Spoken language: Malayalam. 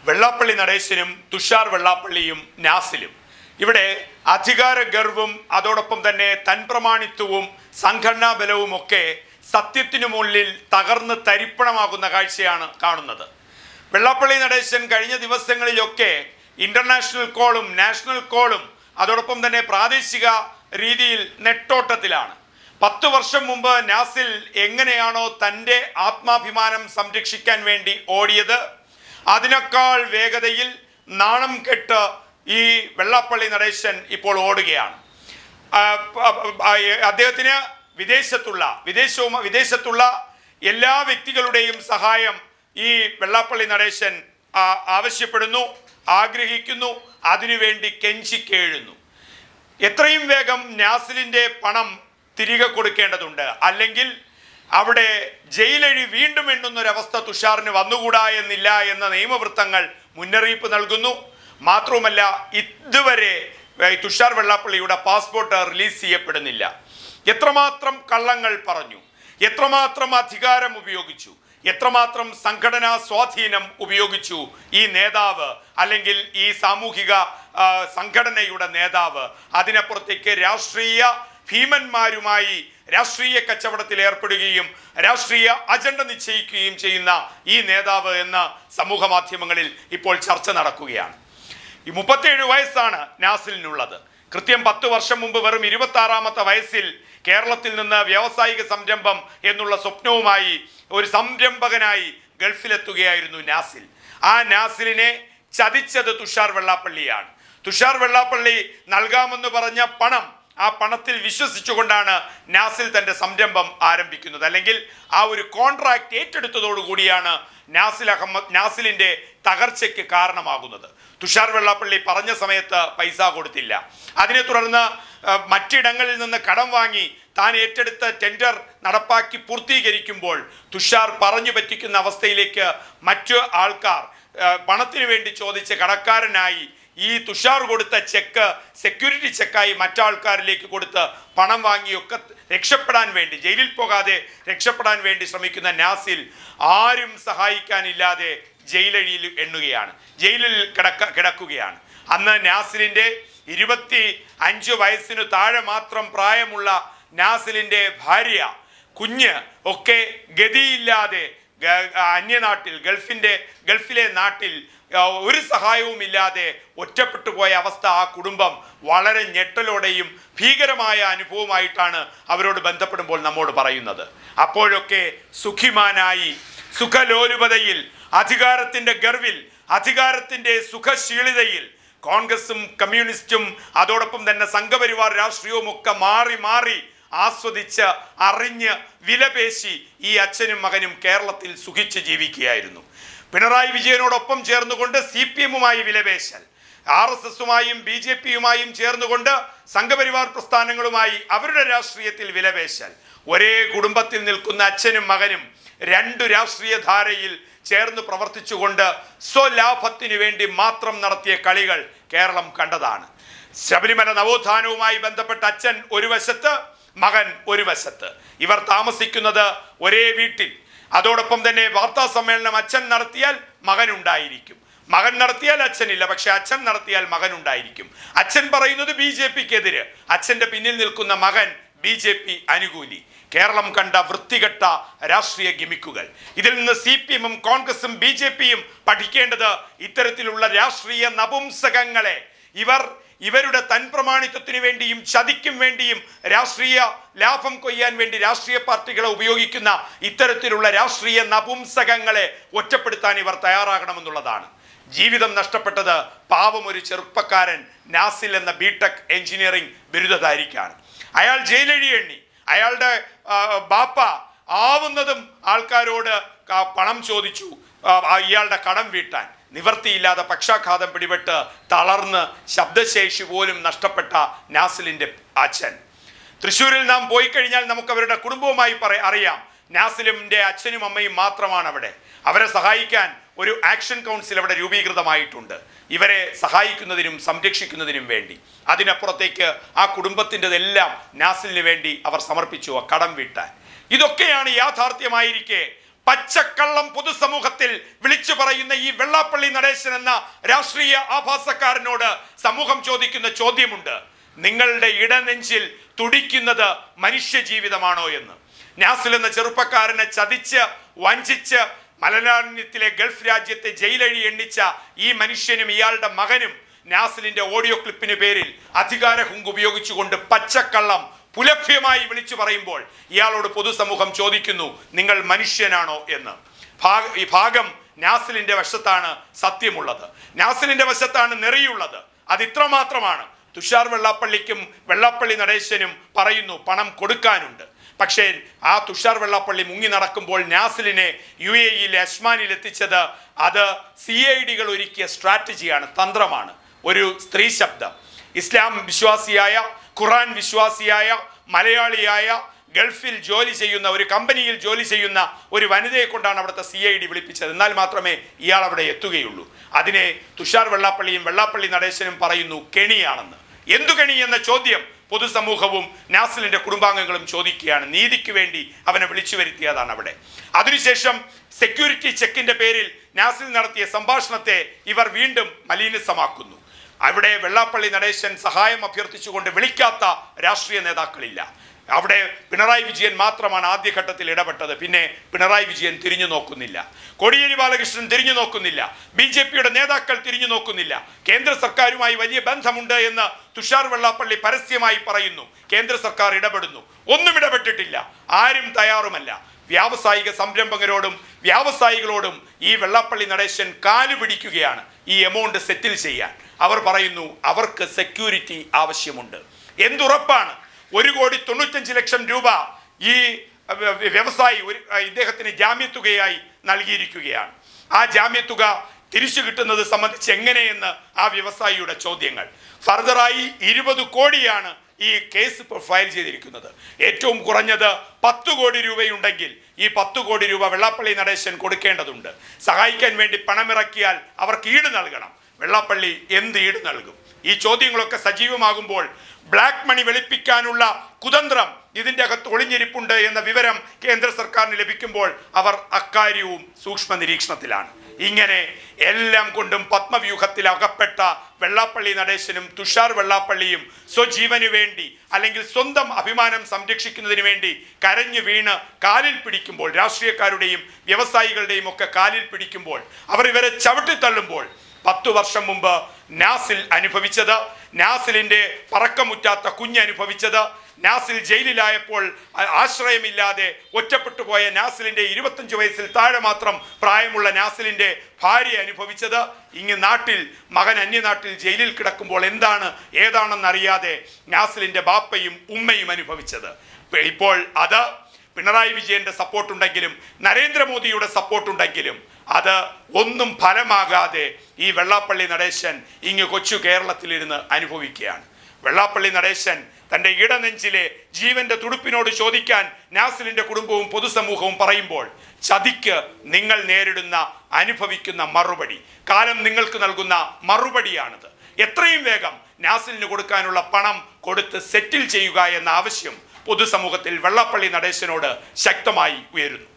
വെള്ളാപ്പള്ളി നടേശനും തുഷാർ വെള്ളാപ്പള്ളിയും നാസിലും ഇവിടെ അധികാര ഗർവും അതോടൊപ്പം തന്നെ തൻപ്രമാണിത്വവും സംഘടനാ ബലവും ഒക്കെ സത്യത്തിനു മുന്നിൽ തകർന്ന് തരിപ്പണമാകുന്ന കാഴ്ചയാണ് കാണുന്നത് വെള്ളാപ്പള്ളി നടേശൻ കഴിഞ്ഞ ദിവസങ്ങളിലൊക്കെ ഇന്റർനാഷണൽ കോളും നാഷണൽ കോളും അതോടൊപ്പം തന്നെ പ്രാദേശിക രീതിയിൽ നെട്ടോട്ടത്തിലാണ് പത്ത് വർഷം മുമ്പ് നാസിൽ എങ്ങനെയാണോ തൻ്റെ ആത്മാഭിമാനം സംരക്ഷിക്കാൻ വേണ്ടി ഓടിയത് അതിനേക്കാൾ വേഗതയിൽ നാണം കെട്ട് ഈ വെള്ളാപ്പള്ളി നടേശൻ ഇപ്പോൾ ഓടുകയാണ് ആ, പ- ആ, ഏ- അദ്ദേഹത്തിന് വിദേശത്തുള്ള വിദേശവും വിദേശത്തുള്ള എല്ലാ വ്യക്തികളുടെയും സഹായം ഈ വെള്ളാപ്പള്ളി നടേശൻ ആ, ആവശ്യപ്പെടുന്നു ആഗ്രഹിക്കുന്നു അതിനുവേണ്ടി കെഞ്ചിക്കേഴുന്നു എത്രയും വേഗം നാസിലിൻ്റെ പണം തിരികെ കൊടുക്കേണ്ടതുണ്ട് അല്ലെങ്കിൽ അവിടെ ജയിലഴി വീണ്ടും എണ്ണുന്നൊരവസ്ഥ തുഷാറിന് വന്നുകൂടാ എന്നില്ല എന്ന നിയമവൃത്തങ്ങൾ മുന്നറിയിപ്പ് നൽകുന്നു മാത്രവുമല്ല ഇതുവരെ ഏ, തുഷാർ വെള്ളാപ്പള്ളിയുടെ പാസ്പോർട്ട് റിലീസ് ചെയ്യപ്പെടുന്നില്ല എത്രമാത്രം കള്ളങ്ങൾ പറഞ്ഞു എത്രമാത്രം അധികാരം ഉപയോഗിച്ചു എത്രമാത്രം സംഘടനാ സ്വാധീനം ഉപയോഗിച്ചു ഈ നേതാവ് അല്ലെങ്കിൽ ഈ സാമൂഹിക ആ, സംഘടനയുടെ നേതാവ് അതിനപ്പുറത്തേക്ക് രാഷ്ട്രീയ ഭീമന്മാരുമായി രാഷ്ട്രീയ കച്ചവടത്തിൽ ഏർപ്പെടുകയും രാഷ്ട്രീയ അജണ്ട നിശ്ചയിക്കുകയും ചെയ്യുന്ന ഈ നേതാവ് എന്ന സമൂഹ മാധ്യമങ്ങളിൽ ഇപ്പോൾ ചർച്ച നടക്കുകയാണ് ഈ മുപ്പത്തേഴ് വയസ്സാണ് നാസിലിനുള്ളത് കൃത്യം പത്ത് വർഷം മുമ്പ് വെറും ഇരുപത്തി ആറാമത്തെ വയസ്സിൽ കേരളത്തിൽ നിന്ന് വ്യാവസായിക സംരംഭം എന്നുള്ള സ്വപ്നവുമായി ഒരു സംരംഭകനായി ഗൾഫിലെത്തുകയായിരുന്നു നാസിൽ ആ നാസിലിനെ ചതിച്ചത് തുഷാർ വെള്ളാപ്പള്ളിയാണ് തുഷാർ വെള്ളാപ്പള്ളി നൽകാമെന്ന് പറഞ്ഞ പണം ആ പണത്തിൽ വിശ്വസിച്ചുകൊണ്ടാണ് നാസിൽ തന്റെ സംരംഭം ആരംഭിക്കുന്നത് അല്ലെങ്കിൽ ആ ഒരു കോൺട്രാക്ട് ഏറ്റെടുത്തതോടുകൂടിയാണ് നാസിൽ അഹമ്മദ് നാസിലിന്റെ തകർച്ചയ്ക്ക് കാരണമാകുന്നത് തുഷാർ വെള്ളാപ്പള്ളി പറഞ്ഞ സമയത്ത് പൈസ കൊടുത്തില്ല അതിനെ തുടർന്ന് ആ, മറ്റിടങ്ങളിൽ നിന്ന് കടം വാങ്ങി താൻ ഏറ്റെടുത്ത ടെൻഡർ നടപ്പാക്കി പൂർത്തീകരിക്കുമ്പോൾ തുഷാർ പറഞ്ഞു പറ്റിക്കുന്ന അവസ്ഥയിലേക്ക് മറ്റു ആൾക്കാർ ആ, പണത്തിന് വേണ്ടി ചോദിച്ച കടക്കാരനായി ഈ തുഷാർ കൊടുത്ത ചെക്ക് സെക്യൂരിറ്റി ചെക്കായി മറ്റാൾക്കാരിലേക്ക് കൊടുത്ത് പണം വാങ്ങിയൊക്കെ രക്ഷപ്പെടാൻ വേണ്ടി ജയിലിൽ പോകാതെ രക്ഷപ്പെടാൻ വേണ്ടി ശ്രമിക്കുന്ന നാസിൽ ആരും സഹായിക്കാനില്ലാതെ ജയിലഴിയിൽ എണ്ണുകയാണ് ജയിലിൽ കിടക്ക കിടക്കുകയാണ് അന്ന് നാസിലിൻ്റെ ഇരുപത്തി അഞ്ച് വയസ്സിനു താഴെ മാത്രം പ്രായമുള്ള നാസിലിൻ്റെ ഭാര്യ കുഞ്ഞ് ഒക്കെ ഗതിയില്ലാതെ ഗ- അന്യനാട്ടിൽ ഗൾഫിൻ്റെ ഗൾഫിലെ നാട്ടിൽ ആ, ഒരു സഹായവും ഇല്ലാതെ ഒറ്റപ്പെട്ടു പോയ അവസ്ഥ ആ കുടുംബം വളരെ ഞെട്ടലോടെയും ഭീകരമായ അനുഭവമായിട്ടാണ് അവരോട് ബന്ധപ്പെടുമ്പോൾ നമ്മോട് പറയുന്നത് അപ്പോഴൊക്കെ സുഖിമാനായി സുഖലോലുപതയിൽ അധികാരത്തിൻ്റെ ഗർവിൽ അധികാരത്തിൻ്റെ സുഖശീളിതയിൽ കോൺഗ്രസും കമ്മ്യൂണിസ്റ്റും അതോടൊപ്പം തന്നെ സംഘപരിവാർ രാഷ്ട്രീയവും ഒക്കെ മാറി മാറി ആസ്വദിച്ച് അറിഞ്ഞ് വിലപേശി ഈ അച്ഛനും മകനും കേരളത്തിൽ സുഖിച്ച് ജീവിക്കുകയായിരുന്നു പിണറായി വിജയനോടൊപ്പം ചേർന്നുകൊണ്ട് സി പി എമ്മുമായി വിലപേശൽ ആർ എസ് എസുമായും ബി ജെ പിയുമായും ചേർന്നുകൊണ്ട് സംഘപരിവാർ പ്രസ്ഥാനങ്ങളുമായി അവരുടെ രാഷ്ട്രീയത്തിൽ വിലപേശൽ ഒരേ കുടുംബത്തിൽ നിൽക്കുന്ന അച്ഛനും മകനും രണ്ടു രാഷ്ട്രീയ ധാരയിൽ ചേർന്ന് പ്രവർത്തിച്ചുകൊണ്ട് സ്വലാഭത്തിനു വേണ്ടി മാത്രം നടത്തിയ കളികൾ കേരളം കണ്ടതാണ് ശബരിമല നവോത്ഥാനവുമായി ബന്ധപ്പെട്ട അച്ഛൻ ഒരു വശത്ത് മകൻ ഒരു വശത്ത് ഇവർ താമസിക്കുന്നത് ഒരേ വീട്ടിൽ അതോടൊപ്പം തന്നെ വാർത്താ സമ്മേളനം അച്ഛൻ നടത്തിയാൽ മകൻ ഉണ്ടായിരിക്കും മകൻ നടത്തിയാൽ അച്ഛനില്ല പക്ഷെ അച്ഛൻ നടത്തിയാൽ മകൻ ഉണ്ടായിരിക്കും അച്ഛൻ പറയുന്നത് ബി ജെ പിക്കെതിര് അച്ഛന്റെ പിന്നിൽ നിൽക്കുന്ന മകൻ ബി ജെ പി അനുകൂലി കേരളം കണ്ട വൃത്തികെട്ട രാഷ്ട്രീയ ഗിമിക്കുകൾ ഇതിൽ നിന്ന് സി പി എമ്മും കോൺഗ്രസും ബി ജെ പിയും പഠിക്കേണ്ടത് ഇത്തരത്തിലുള്ള രാഷ്ട്രീയ നപുംസകങ്ങളെ ഇവർ ഇവരുടെ തൻപ്രമാണിത്വത്തിന് വേണ്ടിയും ചതിക്കും വേണ്ടിയും രാഷ്ട്രീയ ലാഭം കൊയ്യാൻ വേണ്ടി രാഷ്ട്രീയ പാർട്ടികളെ ഉപയോഗിക്കുന്ന ഇത്തരത്തിലുള്ള രാഷ്ട്രീയ നപുംസകങ്ങളെ ഒറ്റപ്പെടുത്താൻ ഇവർ തയ്യാറാകണമെന്നുള്ളതാണ് ജീവിതം നഷ്ടപ്പെട്ടത് പാവം ഒരു ചെറുപ്പക്കാരൻ നാസിൽ എന്ന ബിടെക് എഞ്ചിനീയറിംഗ് ബിരുദധാരിക്കാണ് അയാൾ ജയിലഴി എണ്ണി അയാളുടെ ആ, ബാപ്പ ആവുന്നതും ആൾക്കാരോട് ക- പണം ചോദിച്ചു ആ, ആ, ഇയാളുടെ കടം വീട്ടാൻ നിവർത്തിയില്ലാതെ പക്ഷാഘാതം പിടിപെട്ട് തളർന്ന് ശബ്ദശേഷി പോലും നഷ്ടപ്പെട്ട നാസിലിന്റെ അച്ഛൻ തൃശ്ശൂരിൽ നാം പോയി കഴിഞ്ഞാൽ നമുക്ക് അവരുടെ കുടുംബവുമായി പറ അറിയാം നാസിലിന്റെ അച്ഛനും അമ്മയും മാത്രമാണ് അവിടെ അവരെ സഹായിക്കാൻ ഒരു ആക്ഷൻ കൗൺസിൽ അവിടെ രൂപീകൃതമായിട്ടുണ്ട് ഇവരെ സഹായിക്കുന്നതിനും സംരക്ഷിക്കുന്നതിനും വേണ്ടി അതിനപ്പുറത്തേക്ക് ആ കുടുംബത്തിൻ്റെതെല്ലാം നാസിലിന് വേണ്ടി അവർ സമർപ്പിച്ചു ആ കടം വീട്ടാൻ ഇതൊക്കെയാണ് യാഥാർത്ഥ്യമായിരിക്കെ പച്ചക്കള്ളം പൊതുസമൂഹത്തിൽ വിളിച്ചു പറയുന്ന ഈ വെള്ളാപ്പള്ളി നടേശൻ എന്ന രാഷ്ട്രീയ ആഭാസക്കാരനോട് സമൂഹം ചോദിക്കുന്ന ചോദ്യമുണ്ട് നിങ്ങളുടെ ഇടനെഞ്ചിൽ തുടിക്കുന്നത് മനുഷ്യ ജീവിതമാണോ എന്ന് നാസിൽ എന്ന ചെറുപ്പക്കാരനെ ചതിച്ച് വഞ്ചിച്ച് മലനാണ്യത്തിലെ ഗൾഫ് രാജ്യത്തെ ജയിലഴി എണ്ണിച്ച ഈ മനുഷ്യനും ഇയാളുടെ മകനും നാസിലിന്റെ ഓഡിയോ ക്ലിപ്പിന് പേരിൽ അധികാര ഹുങ്ക് ഉപയോഗിച്ചുകൊണ്ട് പച്ചക്കള്ളം പുലഭ്യമായി വിളിച്ചു പറയുമ്പോൾ ഇയാളോട് പൊതുസമൂഹം ചോദിക്കുന്നു നിങ്ങൾ മനുഷ്യനാണോ എന്ന് ഭാഗ ഈ ഭാഗം നാസിലിന്റെ വശത്താണ് സത്യമുള്ളത് നാസിലിന്റെ വശത്താണ് നെറിയുള്ളത് അത് ഇത്രമാത്രമാണ് തുഷാർ വെള്ളാപ്പള്ളിക്കും വെള്ളാപ്പള്ളി നടേശനും പറയുന്നു പണം കൊടുക്കാനുണ്ട് പക്ഷേ ആ തുഷാർ വെള്ളാപ്പള്ളി മുങ്ങി നടക്കുമ്പോൾ നാസിലിനെ യു എ ഇയിലെ അസ്മാനിൽ എത്തിച്ചത് അത് സി ഐ ഡികൾ ഒരുക്കിയ സ്ട്രാറ്റജിയാണ് തന്ത്രമാണ് ഒരു സ്ത്രീ ശബ്ദം ഇസ്ലാം വിശ്വാസിയായ ഖുറാൻ വിശ്വാസിയായ മലയാളിയായ ഗൾഫിൽ ജോലി ചെയ്യുന്ന ഒരു കമ്പനിയിൽ ജോലി ചെയ്യുന്ന ഒരു വനിതയെ കൊണ്ടാണ് അവിടുത്തെ സി ഐ ഡി വിളിപ്പിച്ചത് എന്നാൽ മാത്രമേ ഇയാൾ അവിടെ എത്തുകയുള്ളൂ അതിനെ തുഷാർ വെള്ളാപ്പള്ളിയും വെള്ളാപ്പള്ളി നടേശനും പറയുന്നു കെണിയാണെന്ന് എന്തു കെണി എന്ന ചോദ്യം പൊതുസമൂഹവും നാസിലിന്റെ കുടുംബാംഗങ്ങളും ചോദിക്കുകയാണ് നീതിക്ക് വേണ്ടി അവനെ വിളിച്ചു വരുത്തിയതാണ് അവിടെ അതിനുശേഷം സെക്യൂരിറ്റി ചെക്കിന്റെ പേരിൽ നാസിൽ നടത്തിയ സംഭാഷണത്തെ ഇവർ വീണ്ടും മലീനസമാക്കുന്നു അവിടെ വെള്ളാപ്പള്ളി നടേശൻ സഹായം അഭ്യർത്ഥിച്ചുകൊണ്ട് വിളിക്കാത്ത രാഷ്ട്രീയ നേതാക്കളില്ല അവിടെ പിണറായി വിജയൻ മാത്രമാണ് ആദ്യഘട്ടത്തിൽ ഇടപെട്ടത് പിന്നെ പിണറായി വിജയൻ തിരിഞ്ഞു നോക്കുന്നില്ല കോടിയേരി ബാലകൃഷ്ണൻ തിരിഞ്ഞു നോക്കുന്നില്ല ബി ജെ പിയുടെ നേതാക്കൾ തിരിഞ്ഞു നോക്കുന്നില്ല കേന്ദ്ര സർക്കാരുമായി വലിയ ബന്ധമുണ്ട് എന്ന് തുഷാർ വെള്ളാപ്പള്ളി പരസ്യമായി പറയുന്നു കേന്ദ്ര സർക്കാർ ഇടപെടുന്നു ഒന്നും ഇടപെട്ടിട്ടില്ല ആരും തയ്യാറുമല്ല വ്യാവസായിക സംരംഭകരോടും വ്യാവസായികളോടും ഈ വെള്ളാപ്പള്ളി നടേശൻ കാലു പിടിക്കുകയാണ് ഈ എമൗണ്ട് സെറ്റിൽ ചെയ്യാൻ അവർ പറയുന്നു അവർക്ക് സെക്യൂരിറ്റി ആവശ്യമുണ്ട് എന്തുറപ്പാണ് ഒരു കോടി തൊണ്ണൂറ്റഞ്ച് ലക്ഷം രൂപ ഈ വ്യ- വ്യ- വ്യവസായി ഒരു ഇദ്ദേഹത്തിന് ജാമ്യത്തുകയായി നൽകിയിരിക്കുകയാണ് ആ ജാമ്യത്തുക തിരിച്ചു കിട്ടുന്നത് സംബന്ധിച്ച് എങ്ങനെയെന്ന് ആ വ്യവസായിയുടെ ചോദ്യങ്ങൾ ഫർദറായി ഇരുപത് കോടിയാണ് ഈ കേസ് ഇപ്പോൾ ഫയൽ ചെയ്തിരിക്കുന്നത് ഏറ്റവും കുറഞ്ഞത് പത്ത് കോടി രൂപയുണ്ടെങ്കിൽ ഈ പത്ത് കോടി രൂപ വെള്ളാപ്പള്ളി നടേശൻ കൊടുക്കേണ്ടതുണ്ട് സഹായിക്കാൻ വേണ്ടി പണമിറക്കിയാൽ അവർക്ക് ഈട് നൽകണം വെള്ളാപ്പള്ളി എന്ത് ഈട് നൽകും ഈ ചോദ്യങ്ങളൊക്കെ സജീവമാകുമ്പോൾ ബ്ലാക്ക് മണി വെളുപ്പിക്കാനുള്ള കുതന്ത്രം ഇതിൻ്റെ അകത്ത് ഒളിഞ്ഞിരിപ്പുണ്ട് എന്ന വിവരം കേന്ദ്ര സർക്കാരിന് ലഭിക്കുമ്പോൾ അവർ അക്കാര്യവും സൂക്ഷ്മ നിരീക്ഷണത്തിലാണ് ഇങ്ങനെ എല്ലാം കൊണ്ടും പത്മവ്യൂഹത്തിൽ അകപ്പെട്ട വെള്ളാപ്പള്ളി നടേശനും തുഷാർ വെള്ളാപ്പള്ളിയും സ്വജീവന് വേണ്ടി അല്ലെങ്കിൽ സ്വന്തം അഭിമാനം സംരക്ഷിക്കുന്നതിന് വേണ്ടി കരഞ്ഞു വീണ് കാലിൽ പിടിക്കുമ്പോൾ രാഷ്ട്രീയക്കാരുടെയും വ്യവസായികളുടെയും ഒക്കെ കാലിൽ പിടിക്കുമ്പോൾ അവർ ഇവരെ ചവിട്ടിത്തള്ളുമ്പോൾ പത്തു വർഷം മുമ്പ് നാസിൽ അനുഭവിച്ചത് നാസിലിന്റെ പറക്കമുറ്റാത്ത കുഞ്ഞ് അനുഭവിച്ചത് നാസിൽ ജയിലിലായപ്പോൾ ആ- ആശ്രയമില്ലാതെ ഒറ്റപ്പെട്ടു പോയ നാസിലിന്റെ ഇരുപത്തഞ്ച് വയസ്സിൽ താഴെ മാത്രം പ്രായമുള്ള നാസിലിന്റെ ഭാര്യ അനുഭവിച്ചത് ഇങ്ങ് നാട്ടിൽ മകൻ അന്യനാട്ടിൽ ജയിലിൽ കിടക്കുമ്പോൾ എന്താണ് ഏതാണെന്നറിയാതെ നാസിലിന്റെ ബാപ്പയും ഉമ്മയും അനുഭവിച്ചത് ഇപ്പോൾ അത് പിണറായി വിജയന്റെ സപ്പോർട്ട് ഉണ്ടെങ്കിലും നരേന്ദ്രമോദിയുടെ സപ്പോർട്ട് ഉണ്ടെങ്കിലും അത് ഒന്നും ഫലമാകാതെ ഈ വെള്ളാപ്പള്ളി നടേശൻ ഇങ്ങ് കൊച്ചു കേരളത്തിലിരുന്ന് അനുഭവിക്കുകയാണ് വെള്ളാപ്പള്ളി നടേശൻ തൻ്റെ ഇടനെഞ്ചിലെ ജീവന്റെ തുടുപ്പിനോട് ചോദിക്കാൻ നാസിലിന്റെ കുടുംബവും പൊതുസമൂഹവും പറയുമ്പോൾ ചതിക്ക് നിങ്ങൾ നേരിടുന്ന അനുഭവിക്കുന്ന മറുപടി കാലം നിങ്ങൾക്ക് നൽകുന്ന മറുപടിയാണിത് എത്രയും വേഗം നാസിലിന് കൊടുക്കാനുള്ള പണം കൊടുത്ത് സെറ്റിൽ ചെയ്യുക എന്ന ആവശ്യം പൊതുസമൂഹത്തിൽ വെള്ളാപ്പള്ളി നടേശനോട് ശക്തമായി ഉയരുന്നു